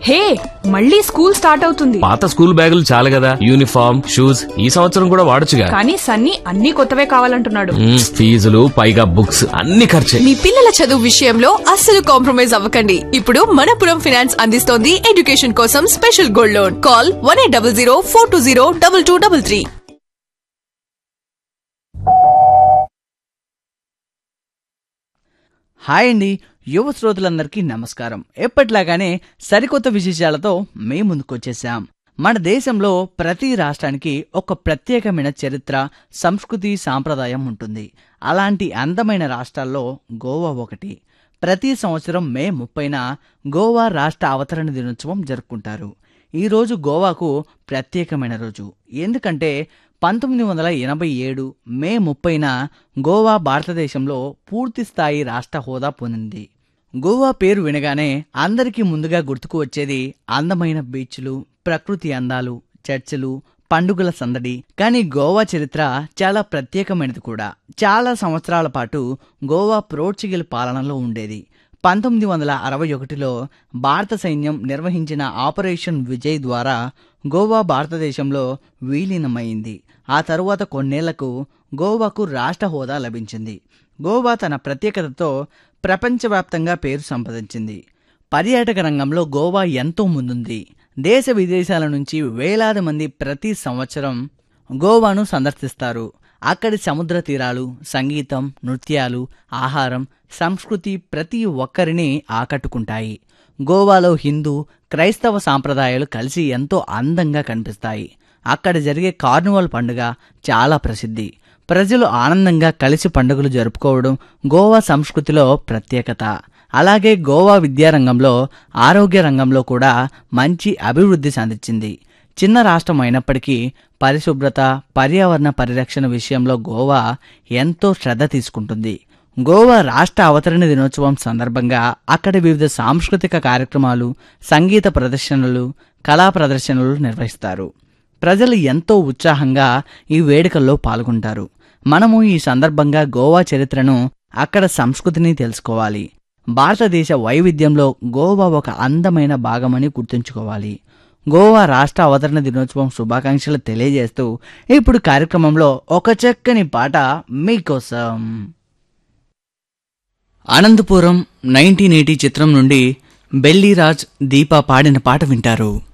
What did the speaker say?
హే మళ్ళీ school start అవుతుంది పాత స్కూల్ బ్యాగులు చాలు కదా యూనిఫామ్ షూస్ ఈ సంవత్సరం కూడా వాడొచ్చుగా కానీ సన్నీ అన్ని కొత్తవే కావాలంటున్నాడు మ్మ్, ఫీజులు పైగా బుక్స్ అన్ని ఖర్చే మీ పిల్లల చదువు విషయంలో అస్సలు కాంప్రమైజ్ అవ్వకండి ఇప్పుడు మనపురం ఫైనాన్స్ అందిస్తోంది ఎడ్యుకేషన్ కోసం special gold loan call one eight double zero four two zero double two double three hi అండి యువ శ్రోతలందరికీ నమస్కారం ఎప్పట్లాగానే సరికొత్త విశేషాలతో మే ముందుకొచ్చేసాం మన దేశంలో ప్రతి రాష్ట్రానికి ఒక ప్రత్యేకమైన చరిత్ర సంస్కృతి సాంప్రదాయం ఉంటుంది అలాంటి అందమైన రాష్ట్రాల్లో గోవా ఒకటి ప్రతి సంవత్సరం మే ముప్పైన గోవా రాష్ట్ర అవతరణ దినోత్సవం జరుపుకుంటారు ఈ రోజు గోవాకు ప్రత్యేకమైన రోజు ఎందుకంటే పంతొమ్మిది వందల ఎనభై ఏడు మే ముప్పైన గోవా భారతదేశంలో పూర్తి స్థాయి రాష్ట్ర హోదా పొందింది గోవా పేరు వినగానే అందరికీ ముందుగా గుర్తుకు వచ్చేది అందమైన బీచ్లు ప్రకృతి అందాలు చర్చలు పండుగల సందడి కానీ గోవా చరిత్ర చాలా ప్రత్యేకమైనది కూడా చాలా సంవత్సరాల పాటు గోవా పోర్చుగల్ పాలనలో ఉండేది పంతొమ్మిది వందల అరవై ఒకటిలో భారత సైన్యం నిర్వహించిన ఆపరేషన్ విజయ్ ద్వారా గోవా భారతదేశంలో విలీనమైంది ఆ తరువాత కొన్నేళ్లకు గోవాకు రాష్ట్ర హోదా లభించింది గోవా తన ప్రత్యేకతతో ప్రపంచవ్యాప్తంగా పేరు సంపాదించింది పర్యాటక రంగంలో గోవా ఎంతో ముందుంది దేశ విదేశాల నుంచి వేలాది మంది ప్రతి సంవత్సరం గోవాను సందర్శిస్తారు అక్కడి సముద్ర తీరాలు సంగీతం నృత్యాలు ఆహారం సంస్కృతి ప్రతి ఒక్కరిని ఆకట్టుకుంటాయి గోవాలో హిందూ క్రైస్తవ సాంప్రదాయాలు కలిసి ఎంతో అందంగా కనిపిస్తాయి అక్కడ జరిగే కార్నివల్ పండుగ చాలా ప్రసిద్ధి ప్రజలు ఆనందంగా కలిసి పండుగలు జరుపుకోవడం గోవా సంస్కృతిలో ప్రత్యేకత అలాగే గోవా విద్యారంగంలో ఆరోగ్య రంగంలో కూడా మంచి అభివృద్ధి సాధించింది చిన్న రాష్ట్రం అయినప్పటికీ పరిశుభ్రత పర్యావరణ పరిరక్షణ విషయంలో గోవా ఎంతో శ్రద్ధ తీసుకుంటుంది గోవా రాష్ట్ర అవతరణ దినోత్సవం సందర్భంగా అక్కడ వివిధ సాంస్కృతిక కార్యక్రమాలు సంగీత ప్రదర్శనలు కళా ప్రదర్శనలు నిర్వహిస్తారు ప్రజలు ఎంతో ఉత్సాహంగా ఈ వేడుకల్లో పాల్గొంటారు మనము ఈ సందర్భంగా గోవా చరిత్రను అక్కడ సంస్కృతిని తెలుసుకోవాలి భారతదేశ వైవిధ్యంలో గోవా ఒక అందమైన భాగమని గుర్తుంచుకోవాలి గోవా రాష్ట్ర అవతరణ దినోత్సవం శుభాకాంక్షలు తెలియజేస్తూ ఇప్పుడు కార్యక్రమంలో ఒక చక్కని పాట మీకోసం అనంతపురం నైన్టీన్ ఎయిటీ చిత్రం నుండి బెల్లీరాజ్ దీప పాడిన పాట వింటారు